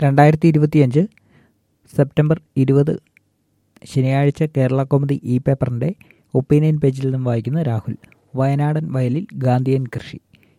രണ്ടായിരത്തി ഇരുപത്തിയഞ്ച് സെപ്റ്റംബർ ഇരുപത് ശനിയാഴ്ച കേരള കൗമുദി ഇ പേപ്പറിൻ്റെ ഒപ്പീനിയൻ പേജിൽ നിന്നും വായിക്കുന്ന രാഹുൽ വയനാടൻ വയലിൽ ഗാന്ധിയൻ കൃഷി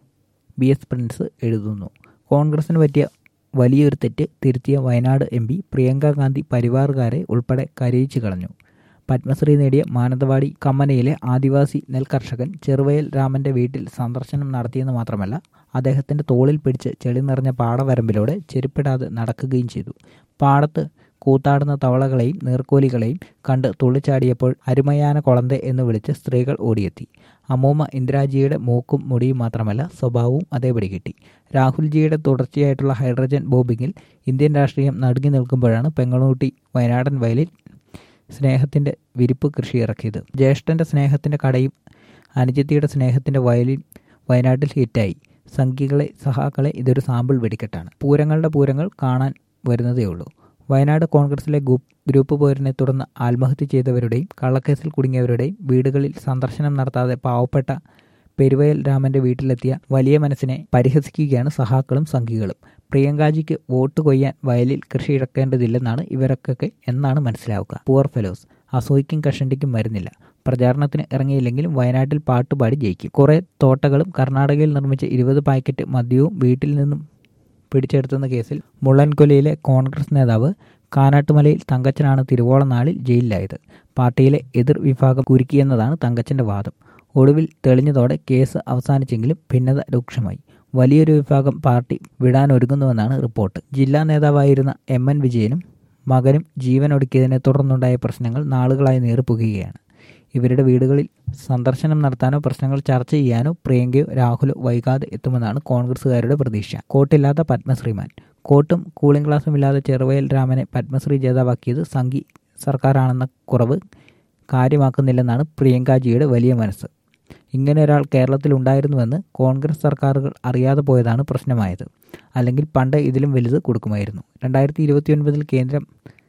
ബി എസ് പ്രിൻസ് എഴുതുന്നു കോൺഗ്രസിന് പറ്റിയ വലിയൊരു തെറ്റ് തിരുത്തിയ വയനാട് എം പി പ്രിയങ്ക ഗാന്ധി പരിവാറുകാരെ ഉൾപ്പെടെ കരയിച്ചു കളഞ്ഞു പത്മശ്രീ നേടിയ മാനന്തവാടി കമ്മനയിലെ ആദിവാസി നെൽകർഷകൻ ചെറുവയൽ രാമന്റെ വീട്ടിൽ സന്ദർശനം നടത്തിയെന്ന് മാത്രമല്ല അദ്ദേഹത്തിന്റെ തോളിൽ പിടിച്ച് ചെളി നിറഞ്ഞ പാടവരമ്പിലൂടെ ചെരുപ്പിടാതെ നടക്കുകയും ചെയ്തു പാടത്ത് കൂത്താടുന്ന തവളകളെയും നീർക്കോലികളെയും കണ്ട് തുള്ളിച്ചാടിയപ്പോൾ അരുമയാന കൊളന്തെ എന്ന് വിളിച്ച് സ്ത്രീകൾ ഓടിയെത്തി അമ്മൂമ്മ ഇന്ദിരാജിയുടെ മൂക്കും മുടിയും മാത്രമല്ല സ്വഭാവവും അതേപടി കിട്ടി രാഹുൽജിയുടെ തുടർച്ചയായിട്ടുള്ള ഹൈഡ്രജൻ ബോംബിങ്ങിൽ ഇന്ത്യൻ രാഷ്ട്രീയം നടുങ്ങി നിൽക്കുമ്പോഴാണ് പെങ്ങളൂട്ടി വയനാടൻ വയലിൽ സ്നേഹത്തിൻ്റെ വിരിപ്പ് കൃഷി ഇറക്കിയത് ജ്യേഷ്ഠൻ്റെ സ്നേഹത്തിൻ്റെ കടയും അനുജത്തിയുടെ സ്നേഹത്തിൻ്റെ വയലിൻ വയനാട്ടിൽ ഹിറ്റായി സംഘികളെ സഹാക്കളെ ഇതൊരു സാമ്പിൾ വെടിക്കെട്ടാണ് പൂരങ്ങളുടെ പൂരങ്ങൾ കാണാൻ വരുന്നതേ ഉള്ളൂ വയനാട് കോൺഗ്രസിലെ ഗ്രൂപ്പ് പോരിനെ തുടർന്ന് ആത്മഹത്യ ചെയ്തവരുടെയും കള്ളക്കേസിൽ കുടുങ്ങിയവരുടെയും വീടുകളിൽ സന്ദർശനം നടത്താതെ പാവപ്പെട്ട പെരുവയൽ രാമന്റെ വീട്ടിലെത്തിയ വലിയ മനസ്സിനെ പരിഹസിക്കുകയാണ് സഹാക്കളും സംഘികളും പ്രിയങ്കാജിക്ക് വോട്ട് കൊയ്യാൻ വയലിൽ കൃഷി ഇറക്കേണ്ടതില്ലെന്നാണ് ഇവരൊക്കെ എന്നാണ് മനസ്സിലാവുക പുവർ ഫെലോസ് അസൂയിക്കും കഷണ്ടിക്കും വരുന്നില്ല പ്രചാരണത്തിന് ഇറങ്ങിയില്ലെങ്കിലും വയനാട്ടിൽ പാട്ടുപാടി ജയിക്കും കുറേ തോട്ടകളും കർണാടകയിൽ നിർമ്മിച്ച ഇരുപത് പാക്കറ്റ് മദ്യവും വീട്ടിൽ നിന്നും പിടിച്ചെടുത്തുന്ന കേസിൽ മുള്ളൻകൊല്ലയിലെ കോൺഗ്രസ് നേതാവ് കാനാട്ടുമലയിൽ തങ്കച്ചനാണ് തിരുവോള നാളിൽ ജയിലിലായത് പാർട്ടിയിലെ എതിർ വിഭാഗം കുരുക്കിയെന്നതാണ് തങ്കച്ചന്റെ വാദം ഒടുവിൽ തെളിഞ്ഞതോടെ കേസ് അവസാനിച്ചെങ്കിലും ഭിന്നത രൂക്ഷമായി വലിയൊരു വിഭാഗം പാർട്ടി വിടാനൊരുങ്ങുന്നുവെന്നാണ് റിപ്പോർട്ട് ജില്ലാ നേതാവായിരുന്ന എം എൻ വിജയനും മകനും ജീവനൊടുക്കിയതിനെ തുടർന്നുണ്ടായ പ്രശ്നങ്ങൾ നാളുകളായി നീറിപ്പുകയാണ് ഇവരുടെ വീടുകളിൽ സന്ദർശനം നടത്താനോ പ്രശ്നങ്ങൾ ചർച്ച ചെയ്യാനോ പ്രിയങ്കയോ രാഹുലോ വൈകാതെ എത്തുമെന്നാണ് കോൺഗ്രസുകാരുടെ പ്രതീക്ഷ കോട്ടില്ലാത്ത പത്മശ്രീമാൻ കോട്ടും കൂളിംഗ് ഗ്ലാസും ഇല്ലാതെ ചെറുവയൽ രാമനെ പത്മശ്രീ ജേതാവാക്കിയത് സംഘി സർക്കാരാണെന്ന കുറവ് കാര്യമാക്കുന്നില്ലെന്നാണ് പ്രിയങ്കാജിയുടെ വലിയ മനസ്സ് ഇങ്ങനെ ഒരാൾ കേരളത്തിൽ ഉണ്ടായിരുന്നുവെന്ന് കോൺഗ്രസ് സർക്കാരുകൾ അറിയാതെ പോയതാണ് പ്രശ്നമായത് അല്ലെങ്കിൽ പണ്ട് ഇതിലും വലുത് കൊടുക്കുമായിരുന്നു രണ്ടായിരത്തി ഇരുപത്തിയൊൻപതിൽ കേന്ദ്രം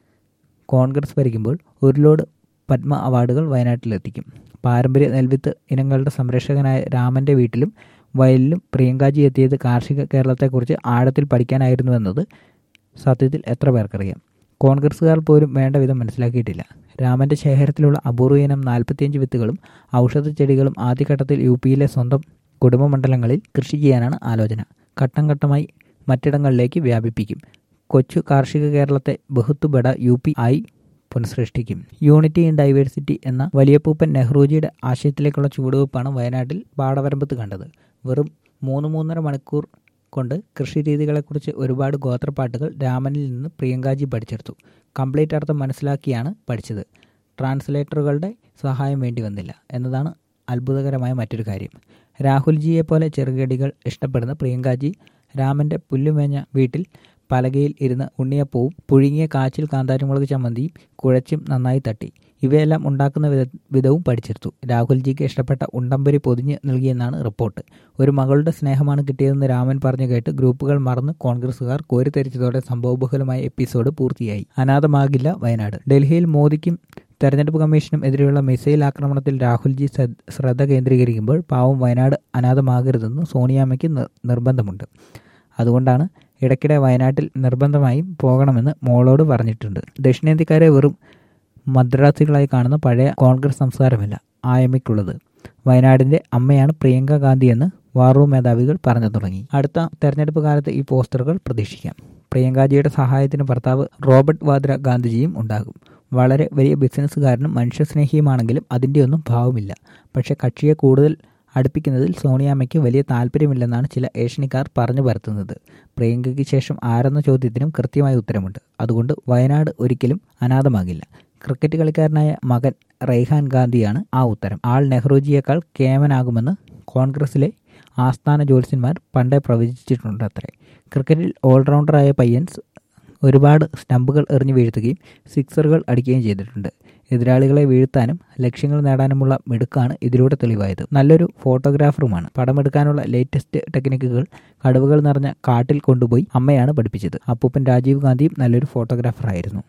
കോൺഗ്രസ് ഭരിക്കുമ്പോൾ ഒരു ലോഡ് പത്മ അവാർഡുകൾ വയനാട്ടിലെത്തിക്കും പാരമ്പര്യ നെൽവിത്ത് ഇനങ്ങളുടെ സംരക്ഷകനായ രാമന്റെ വീട്ടിലും വയലിലും പ്രിയങ്കാജി എത്തിയത് കാർഷിക കേരളത്തെക്കുറിച്ച് ആഴത്തിൽ പഠിക്കാനായിരുന്നുവെന്നത് സത്യത്തിൽ എത്ര പേർക്കറിയാം കോൺഗ്രസ്സുകാർ പോലും വേണ്ട വിധം മനസ്സിലാക്കിയിട്ടില്ല രാമന്റെ ശേഖരത്തിലുള്ള അപൂർവ ഇനം നാൽപ്പത്തിയഞ്ച് വിത്തുകളും ഔഷധ ചെടികളും ആദ്യഘട്ടത്തിൽ യു പിയിലെ സ്വന്തം കുടുംബമണ്ഡലങ്ങളിൽ കൃഷി ചെയ്യാനാണ് ആലോചന ഘട്ടം ഘട്ടമായി മറ്റിടങ്ങളിലേക്ക് വ്യാപിപ്പിക്കും കൊച്ചു കാർഷിക കേരളത്തെ ബഹുത്തുബെട യു പി ആയി പുനഃസൃഷ്ടിക്കും യൂണിറ്റി ഇൻ ഡൈവേഴ്സിറ്റി എന്ന വലിയപ്പൂപ്പൻ നെഹ്റുജിയുടെ ആശയത്തിലേക്കുള്ള ചുവടുവെപ്പാണ് വയനാട്ടിൽ പാടവരമ്പത്ത് കണ്ടത് വെറും മൂന്ന് മൂന്നര മണിക്കൂർ കൊണ്ട് കൃഷി രീതികളെക്കുറിച്ച് ഒരുപാട് ഗോത്രപ്പാട്ടുകൾ രാമനിൽ നിന്ന് പ്രിയങ്കാജി പഠിച്ചെടുത്തു കംപ്ലീറ്റ് അർത്ഥം മനസ്സിലാക്കിയാണ് പഠിച്ചത് ട്രാൻസ്ലേറ്ററുകളുടെ സഹായം വേണ്ടി വന്നില്ല എന്നതാണ് അത്ഭുതകരമായ മറ്റൊരു കാര്യം രാഹുൽജിയെ പോലെ ചെറുകടികൾ ഇഷ്ടപ്പെടുന്ന പ്രിയങ്കാജി രാമൻ്റെ പുല്ലുമേഞ്ഞ വീട്ടിൽ പലകയിൽ ഇരുന്ന് ഉണ്ണിയപ്പവും പുഴുങ്ങിയ കാച്ചിൽ കാന്താരിമുളക് ചമ്മന്തിയും കുഴച്ചും നന്നായി തട്ടി ഇവയെല്ലാം ഉണ്ടാക്കുന്ന വിധ വിധവും പഠിച്ചെടുത്തു രാഹുൽജിക്ക് ഇഷ്ടപ്പെട്ട ഉണ്ടമ്പരി പൊതിഞ്ഞ് നൽകിയെന്നാണ് റിപ്പോർട്ട് ഒരു മകളുടെ സ്നേഹമാണ് കിട്ടിയതെന്ന് രാമൻ പറഞ്ഞു കേട്ട് ഗ്രൂപ്പുകൾ മറന്ന് കോൺഗ്രസുകാർ കോരിത്തരിച്ചതോടെ സംഭവബഹുലമായ എപ്പിസോഡ് പൂർത്തിയായി അനാഥമാകില്ല വയനാട് ഡൽഹിയിൽ മോദിക്കും തെരഞ്ഞെടുപ്പ് കമ്മീഷനും എതിരെയുള്ള മിസൈൽ ആക്രമണത്തിൽ രാഹുൽജി ശ്രദ്ധ കേന്ദ്രീകരിക്കുമ്പോൾ പാവം വയനാട് അനാഥമാകരുതെന്ന് സോണിയാമ്മയ്ക്ക് നിർബന്ധമുണ്ട് അതുകൊണ്ടാണ് ഇടയ്ക്കിടെ വയനാട്ടിൽ നിർബന്ധമായും പോകണമെന്ന് മോളോട് പറഞ്ഞിട്ടുണ്ട് ദക്ഷിണേന്ത്യക്കാരെ വെറും മദ്രാസികളായി കാണുന്ന പഴയ കോൺഗ്രസ് സംസ്കാരമല്ല ആയമ്മയ്ക്കുള്ളത് വയനാടിന്റെ അമ്മയാണ് പ്രിയങ്ക ഗാന്ധി എന്ന് വാറൂം മേധാവികൾ പറഞ്ഞു തുടങ്ങി അടുത്ത തെരഞ്ഞെടുപ്പ് കാലത്ത് ഈ പോസ്റ്ററുകൾ പ്രതീക്ഷിക്കാം പ്രിയങ്കാജിയുടെ സഹായത്തിന് ഭർത്താവ് റോബർട്ട് വാദ്ര ഗാന്ധിജിയും ഉണ്ടാകും വളരെ വലിയ ബിസിനസ്സുകാരനും മനുഷ്യസ്നേഹിയുമാണെങ്കിലും അതിൻ്റെയൊന്നും ഭാവമില്ല പക്ഷേ കക്ഷിയെ കൂടുതൽ അടുപ്പിക്കുന്നതിൽ സോണിയാമ്മയ്ക്ക് വലിയ താല്പര്യമില്ലെന്നാണ് ചില ഏഷ്യനിക്കാർ പറഞ്ഞു പരത്തുന്നത് പ്രിയങ്കയ്ക്ക് ശേഷം ആരെന്ന ചോദ്യത്തിനും കൃത്യമായ ഉത്തരമുണ്ട് അതുകൊണ്ട് വയനാട് ഒരിക്കലും അനാഥമാകില്ല ക്രിക്കറ്റ് കളിക്കാരനായ മകൻ റെയ്ഹാൻ ഗാന്ധിയാണ് ആ ഉത്തരം ആൾ നെഹ്റുജിയേക്കാൾ കേമനാകുമെന്ന് കോൺഗ്രസിലെ ആസ്ഥാന ജ്യോത്സ്യന്മാർ പണ്ടേ പ്രവചിച്ചിട്ടുണ്ട് അത്രേ ക്രിക്കറ്റിൽ ഓൾറൗണ്ടറായ പയ്യൻസ് ഒരുപാട് സ്റ്റമ്പുകൾ എറിഞ്ഞു വീഴ്ത്തുകയും സിക്സറുകൾ അടിക്കുകയും ചെയ്തിട്ടുണ്ട് എതിരാളികളെ വീഴ്ത്താനും ലക്ഷ്യങ്ങൾ നേടാനുമുള്ള മിടുക്കാണ് ഇതിലൂടെ തെളിവായത് നല്ലൊരു ഫോട്ടോഗ്രാഫറുമാണ് പടമെടുക്കാനുള്ള ലേറ്റസ്റ്റ് ടെക്നിക്കുകൾ കടുവകൾ നിറഞ്ഞ കാട്ടിൽ കൊണ്ടുപോയി അമ്മയാണ് പഠിപ്പിച്ചത് അപ്പൂപ്പൻ രാജീവ് ഗാന്ധിയും നല്ലൊരു ഫോട്ടോഗ്രാഫറായിരുന്നു